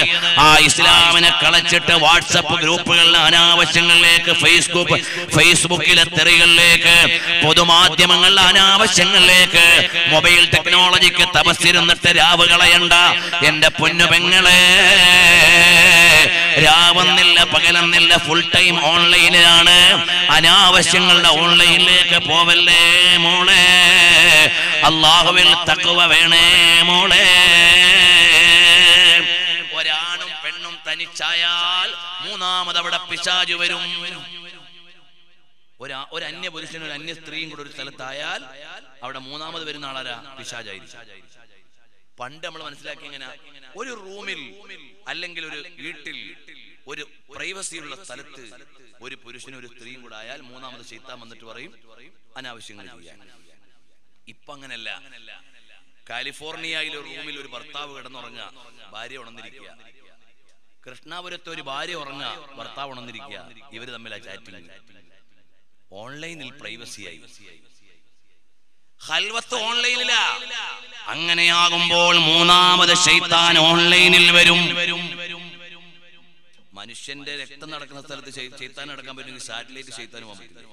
ആ ഇസ്ലാമിനെ കളച്ചിട്ട് വാട്സപ്പ് ഗ്രൂപ്പുകളിൽ അനാവശ്യങ്ങളിലേക്ക് ഫേസ്ബുക്ക് ഫേസ്ബുക്കിലെ തെറികളിലേക്ക് പൊതുമാധ്യമങ്ങളിലെ അനാവശ്യങ്ങളിലേക്ക് മൊബൈൽ ടെക്നോളജിക്ക് തപസ്സിരുന്നിട്ട് രാവ് കളയണ്ട എന്റെ പൊന്നു പെങ്ങളെ രാവെന്നില്ല പകലെന്നില്ല ഫുൾ ടൈം ഓൺലൈനിലാണ് അനാവശ്യങ്ങളുടെ ഓൺലൈനിലേക്ക് പോവല്ലേ മോളെ അള്ളാഹുവിൽ തക്കുവ വേണേ മോളെ ഒരാണും പെണ്ണും തനിച്ചായാൽ മൂന്നാമത് അവിടെ പിശാജു വരും ഒരു ഒരു അന്യ പുരുഷനും ഒരു അന്യ സ്ത്രീയും കൂടെ ഒരു സ്ഥലത്തായാൽ അവിടെ മൂന്നാമത് വരുന്ന ആളാരാ പിശാജായിരിക്കും പണ്ട് നമ്മൾ മനസ്സിലാക്കി എങ്ങനെ ഒരു റൂമിൽ അല്ലെങ്കിൽ ഒരു വീട്ടിൽ ഒരു പ്രൈവസിയുള്ള സ്ഥലത്ത് ഒരു പുരുഷനും ഒരു സ്ത്രീയും കൂടെ ആയാൽ മൂന്നാമത് ചെയ്ത്താൻ വന്നിട്ട് പറയും അനാവശ്യങ്ങൾ ചെയ്യാൻ ഇപ്പൊ അങ്ങനല്ല കാലിഫോർണിയയിലെ ഒരു റൂമിൽ ഒരു ഭർത്താവ് കിടന്നുറങ്ങുക ഭാര്യ ഉണർന്നിരിക്കുക കൃഷ്ണാപുരത്തെ ഒരു ഭാര്യ ഉറങ്ങുക ഭർത്താവ് ഉണർന്നിരിക്കുക ഇവര് തമ്മിലാ ചാറ്റിംഗ് ഓൺലൈനിൽ പ്രൈവസിയായി ഹൽവത്ത് ഓൺലൈനിലാ അങ്ങനെയാകുമ്പോൾ മൂന്നാമത് ഷെയ്ത്താൻ ഓൺലൈനിൽ വരും മനുഷ്യന്റെ രക്തം നടക്കുന്ന സ്ഥലത്ത് ചെയ്ത്താൻ നടക്കാൻ പറ്റുമെങ്കിൽ സാറ്റലൈറ്റ് ചെയ്ത്താൻ പോകാൻ പറ്റില്ല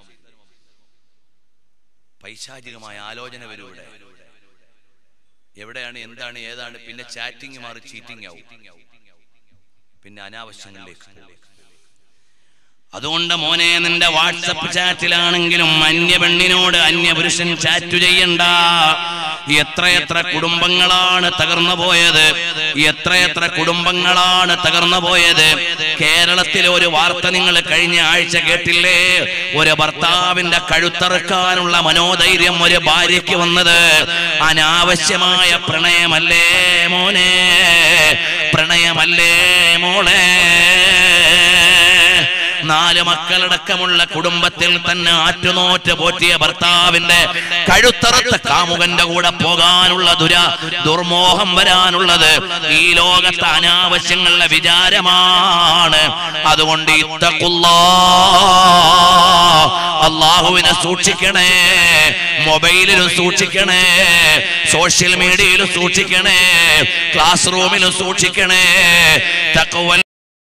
പൈശാചികമായ ആലോചന വരും ഇവിടെ എവിടെയാണ് എന്താണ് ഏതാണ് പിന്നെ ചാറ്റിംഗ് മാറി ചീറ്റിംഗ് ആവും പിന്നെ അനാവശ്യങ്ങളിലേക്ക് പോകും അതുകൊണ്ട് മോനെ നിന്റെ വാട്സപ്പ് ചാറ്റിലാണെങ്കിലും അന്യ പെണ്ണിനോട് അന്യ പുരുഷൻ ചാറ്റ് ചെയ്യണ്ട എത്രയെത്ര കുടുംബങ്ങളാണ് തകർന്നു പോയത് എത്രയെത്ര കുടുംബങ്ങളാണ് തകർന്നു പോയത് കേരളത്തിലെ ഒരു വാർത്ത നിങ്ങൾ കഴിഞ്ഞ ആഴ്ച കേട്ടില്ലേ ഒരു ഭർത്താവിന്റെ കഴുത്തറുക്കാനുള്ള മനോധൈര്യം ഒരു ഭാര്യയ്ക്ക് വന്നത് അനാവശ്യമായ പ്രണയമല്ലേ മോനെ പ്രണയമല്ലേ മോളെ നാല് മക്കളടക്കമുള്ള കുടുംബത്തിൽ തന്നെ ആറ്റുനോറ്റ് പോറ്റിയ ഭർത്താവിന്റെ കഴുത്തറത്ത കാമുകന്റെ കൂടെ പോകാനുള്ള ദുര ദുർമോഹം വരാനുള്ളത് ഈ ലോകത്തെ അനാവശ്യങ്ങളുടെ വിചാരമാണ് അതുകൊണ്ട് ഇത്തക്കുള്ള അള്ളാഹുവിനെ സൂക്ഷിക്കണേ മൊബൈലിലും സൂക്ഷിക്കണേ സോഷ്യൽ മീഡിയയിലും സൂക്ഷിക്കണേ ക്ലാസ് റൂമിലും സൂക്ഷിക്കണേ തക്കവൽ